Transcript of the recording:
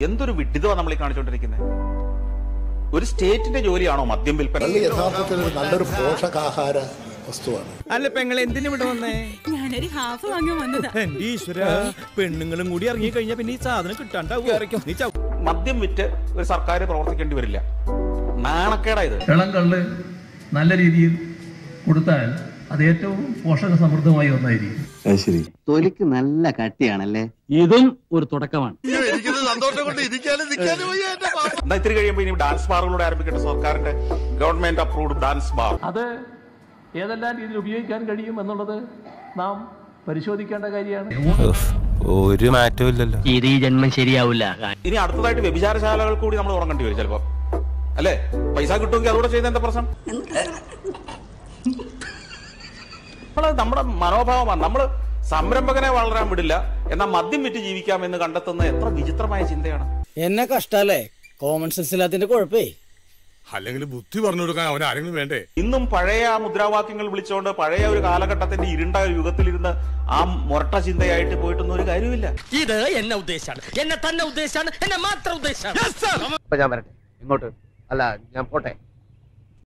എന്തൊരു വിഡിതമാണ് നമ്മൾ ഈ കാണിച്ചുകൊണ്ടിരിക്കുന്നത് ഒരു സ്റ്റേറ്റിന്റെ ജോലിയാണോ മദ്യം വിൽപ്പന കള്ള് യഥാർത്ഥത്തിൽ ഒരു നല്ലൊരു പോഷകാഹാര വസ്തുവാണ് അല്ല പെങ്ങൾ എന്തിനു ഇവിടെ വന്നേ ഞാനൊരു ഹാഫ് വാങ്ങാൻ വന്നതാ എന്റെ ഈശ്വര പെണ്ണുങ്ങളും കൂടി ഇറങ്ങി കഴിഞ്ഞാ പിന്നെ ഈ സാധനം കിട്ടാണ്ടാവും നീ ചാവും മദ്യം വിറ്റ് ഒരു സർക്കാർ പ്രവർത്തിക്കേണ്ടി വരില്ല നാണക്കേടാ ഇത് ഇളം കള്ള് നല്ല രീതിയിൽ കൊടുത്താൽ അത് ഏറ്റവും പോഷക സമൃദ്ധമായ ഒന്നായിരിക്കും തൊലിക്ക് നല്ല കട്ടിയാണല്ലേ ഇതും ഒരു തുടക്കമാണ് എന്താ ഇത്തിരി കഴിയുമ്പോൾ ഇനി ഡാൻസ് ബാറുകളോട് ആരംഭിക്കേണ്ട സർക്കാരിന്റെ ഗവൺമെന്റ് അപ്രൂവ്ഡ് ഡാൻസ് ബാർ അത് ഏതെല്ലാം രീതിയിൽ ഉപയോഗിക്കാൻ കഴിയും എന്നുള്ളത് നാം പരിശോധിക്കേണ്ട കാര്യമാണ് ഒരു മാറ്റവും ഇല്ലല്ലോ ഇത് ഈ ജന്മം ശരിയാവില്ല ഇനി അടുത്തതായിട്ട് വ്യഭിചാരശാലകൾ കൂടി നമ്മൾ ഉറങ്ങേണ്ടി വരും ചിലപ്പോ അല്ലേ പൈസ കിട്ടുമെങ്കിൽ അതുകൂടെ ചെയ്യുന്ന എന്താ പ്രശ്നം നമ്മള് നമ്മുടെ മനോഭാവമാണ് നമ്മള് സംരംഭകനെ വളരാൻ വിടില്ല എന്നാൽ മദ്യം വിറ്റ് ജീവിക്കാം എന്ന് കണ്ടെത്തുന്ന എത്ര വിചിത്രമായ ചിന്തയാണ് എന്നെ കഷ്ടല്ലേ കോമൺ സെൻസ് ഇല്ലാത്തതിന്റെ കുഴപ്പേ അല്ലെങ്കിൽ ബുദ്ധി പറഞ്ഞു കൊടുക്കാൻ അവൻ ആരെങ്കിലും വേണ്ടേ ഇന്നും പഴയ ആ മുദ്രാവാക്യങ്ങൾ വിളിച്ചുകൊണ്ട് പഴയ ഒരു കാലഘട്ടത്തിന്റെ ഇരുണ്ട ഒരു യുഗത്തിലിരുന്ന് ആ മൊരട്ട ചിന്തയായിട്ട് പോയിട്ടൊന്നും ഒരു കാര്യമില്ല ഇത് എന്നെ ഉദ്ദേശാണ് എന്നെ തന്നെ ഉദ്ദേശാണ് എന്നെ മാത്രം ഉദ്ദേശാണ് ഇപ്പൊ ഞാൻ വരട്ടെ ഇങ്ങോട്ട് അല്ല ഞാൻ പോട്ടെ